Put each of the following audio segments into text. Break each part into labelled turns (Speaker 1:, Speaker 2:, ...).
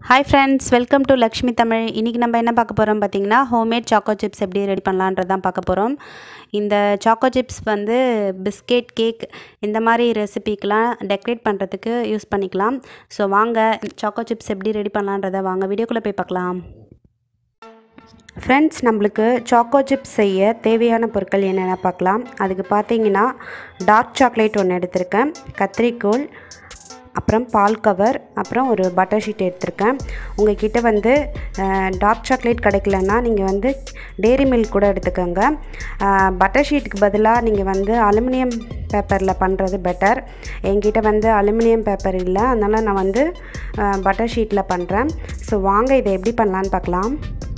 Speaker 1: hi friends welcome to Lakshmi Tamil இன்றைக்கி நம்ம என்ன பார்க்க போகிறோம் பார்த்தீங்கன்னா ஹோம்மேட் சாக்கோ சிப்ஸ் எப்படி ரெடி பண்ணலான்றது தான் பார்க்க போகிறோம் இந்த சாக்கோ சிப்ஸ் வந்து பிஸ்கெட் கேக் இந்த மாதிரி ரெசிபிக்கெலாம் டெக்கரேட் பண்ணுறதுக்கு யூஸ் பண்ணிக்கலாம் ஸோ வாங்க சாக்கோ சிப்ஸ் எப்படி ரெடி பண்ணலான்றதை வாங்க வீடியோக்குள்ளே போய் பார்க்கலாம் ஃப்ரெண்ட்ஸ் நம்மளுக்கு சாக்கோ சிப்ஸ் செய்ய தேவையான பொருட்கள் என்னென்ன பார்க்கலாம் அதுக்கு பார்த்தீங்கன்னா டார்க் சாக்லேட் ஒன்று எடுத்திருக்கேன் கத்திரிக்கோல் அப்புறம் பால் கவர் அப்புறம் ஒரு பட்டர் ஷீட் எடுத்திருக்கேன் உங்கள் கிட்ட வந்து டார்க் சாக்லேட் கிடைக்கலன்னா நீங்கள் வந்து டேரி மில்க் கூட எடுத்துக்கோங்க பட்டர் ஷீட்டுக்கு பதிலாக நீங்கள் வந்து அலுமினியம் பேப்பரில் பண்ணுறது பெட்டர் என்கிட்ட வந்து அலுமினியம் பேப்பர் இல்லை அதனால் நான் வந்து பட்டர் ஷீட்டில் பண்ணுறேன் ஸோ வாங்க இதை எப்படி பண்ணலான்னு பார்க்கலாம்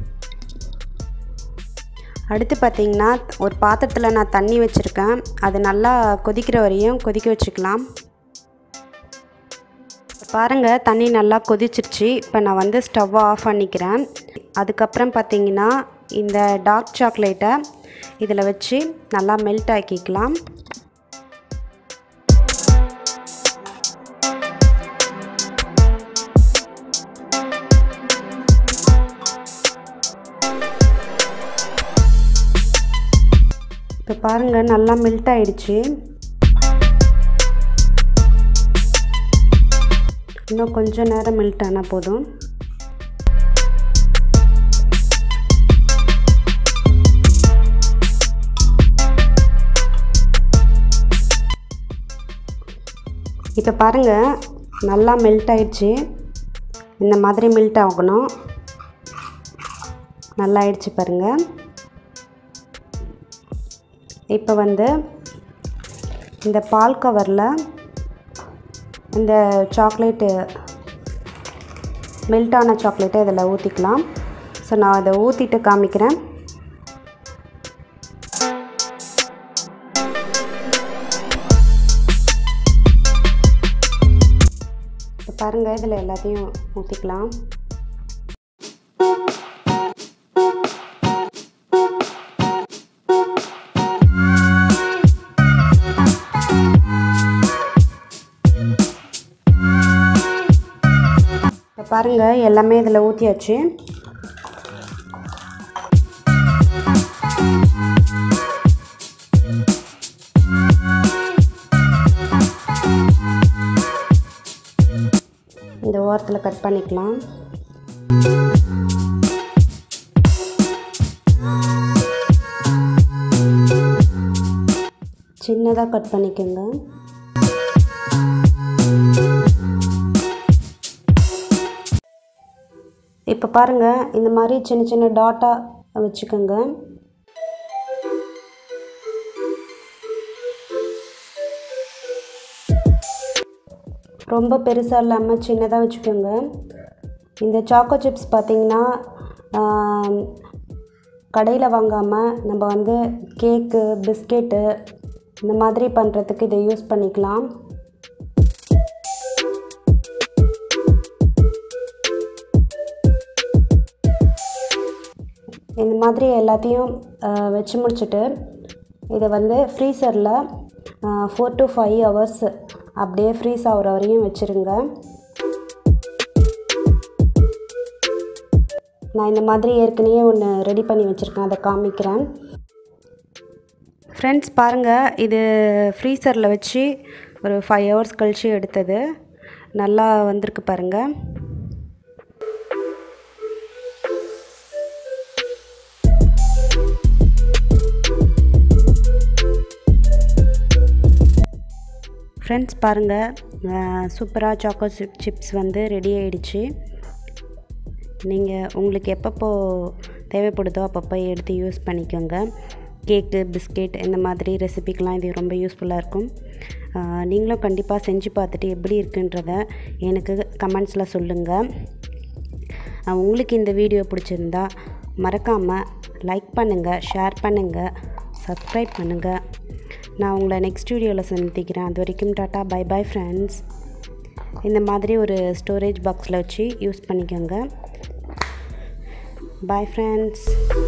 Speaker 1: அடுத்து பார்த்திங்கன்னா ஒரு பாத்திரத்தில் நான் தண்ணி வச்சுருக்கேன் அது நல்லா கொதிக்கிற வரையும் கொதிக்க வச்சுக்கலாம் பாருங்கள் தண்ணி நல்லா கொதிச்சிருச்சு இப்போ நான் வந்து ஸ்டவ்வை ஆஃப் பண்ணிக்கிறேன் அதுக்கப்புறம் பார்த்திங்கன்னா இந்த டார்க் சாக்லேட்டை இதில் வச்சு நல்லா மெல்ட் ஆக்கிக்கலாம் இப்போ பாருங்கள் நல்லா மெல்ட் ஆயிடுச்சு இன்னும் கொஞ்சம் நேரம் மெல்ட் ஆனால் போதும் இப்போ பாருங்கள் நல்லா மெல்ட் ஆயிடுச்சு இந்த மாதிரி மெல்ட் ஆகணும் நல்லா ஆயிடுச்சு பாருங்கள் இப்போ வந்து இந்த பால் கவரில் இந்த சாக்லேட்டு மெல்ட்டான சாக்லேட்டை இதில் ஊற்றிக்கலாம் ஸோ நான் அதை ஊற்றிட்டு காமிக்கிறேன் இப்போ பாருங்கள் இதில் எல்லாத்தையும் ஊற்றிக்கலாம் இப்போ பாருங்கள் எல்லாமே இதில் ஊற்றியாச்சு இந்த ஓரத்தில் கட் பண்ணிக்கலாம் சின்னதாக கட் பண்ணிக்கோங்க இப்போ பாருங்கள் இந்த மாதிரி சின்ன சின்ன டாட்டாக வச்சுக்கோங்க ரொம்ப பெருசாக இல்லாமல் சின்னதாக வச்சுக்கோங்க இந்த சாக்கோ சிப்ஸ் பார்த்திங்கன்னா கடையில் வாங்காமல் நம்ம வந்து கேக்கு பிஸ்கெட்டு இந்த மாதிரி பண்ணுறதுக்கு இதை யூஸ் பண்ணிக்கலாம் இந்த மாதிரி எல்லாத்தையும் வச்சு முடிச்சுட்டு இதை வந்து ஃப்ரீசரில் ஃபோர் டு ஃபைவ் ஹவர்ஸ் அப்படியே ஃப்ரீஸ் ஆகிற வரையும் வச்சுருங்க நான் இந்த மாதிரி ஏற்கனவே ஒன்று ரெடி பண்ணி வச்சுருக்கேன் அதை காமிக்கிறேன் ஃப்ரெண்ட்ஸ் பாருங்கள் இது ஃப்ரீசரில் வச்சு ஒரு ஃபைவ் ஹவர்ஸ் கழித்து எடுத்தது நல்லா வந்திருக்கு பாருங்கள் ஃப்ரெண்ட்ஸ் பாருங்கள் சூப்பராக சாக்கோ சிப் சிப்ஸ் வந்து ரெடி ஆகிடுச்சு நீங்கள் உங்களுக்கு எப்பப்போ தேவைப்படுதோ அப்பப்போ எடுத்து யூஸ் பண்ணிக்கோங்க கேக்கு பிஸ்கெட் இந்த மாதிரி ரெசிபிக்கெலாம் இது ரொம்ப யூஸ்ஃபுல்லாக இருக்கும் நீங்களும் கண்டிப்பாக செஞ்சு பார்த்துட்டு எப்படி இருக்குன்றத எனக்கு கமெண்ட்ஸில் சொல்லுங்கள் உங்களுக்கு இந்த வீடியோ பிடிச்சிருந்தா மறக்காமல் லைக் பண்ணுங்கள் ஷேர் பண்ணுங்கள் சப்ஸ்கிரைப் பண்ணுங்கள் நான் உங்களை நெக்ஸ்ட் வீடியோவில் சந்திக்கிறேன் அது வரைக்கும் டாட்டா பை பை ஃப்ரெண்ட்ஸ் இந்த மாதிரி ஒரு ஸ்டோரேஜ் பாக்ஸில் வச்சு யூஸ் பண்ணிக்கோங்க பாய் ஃப்ரெண்ட்ஸ்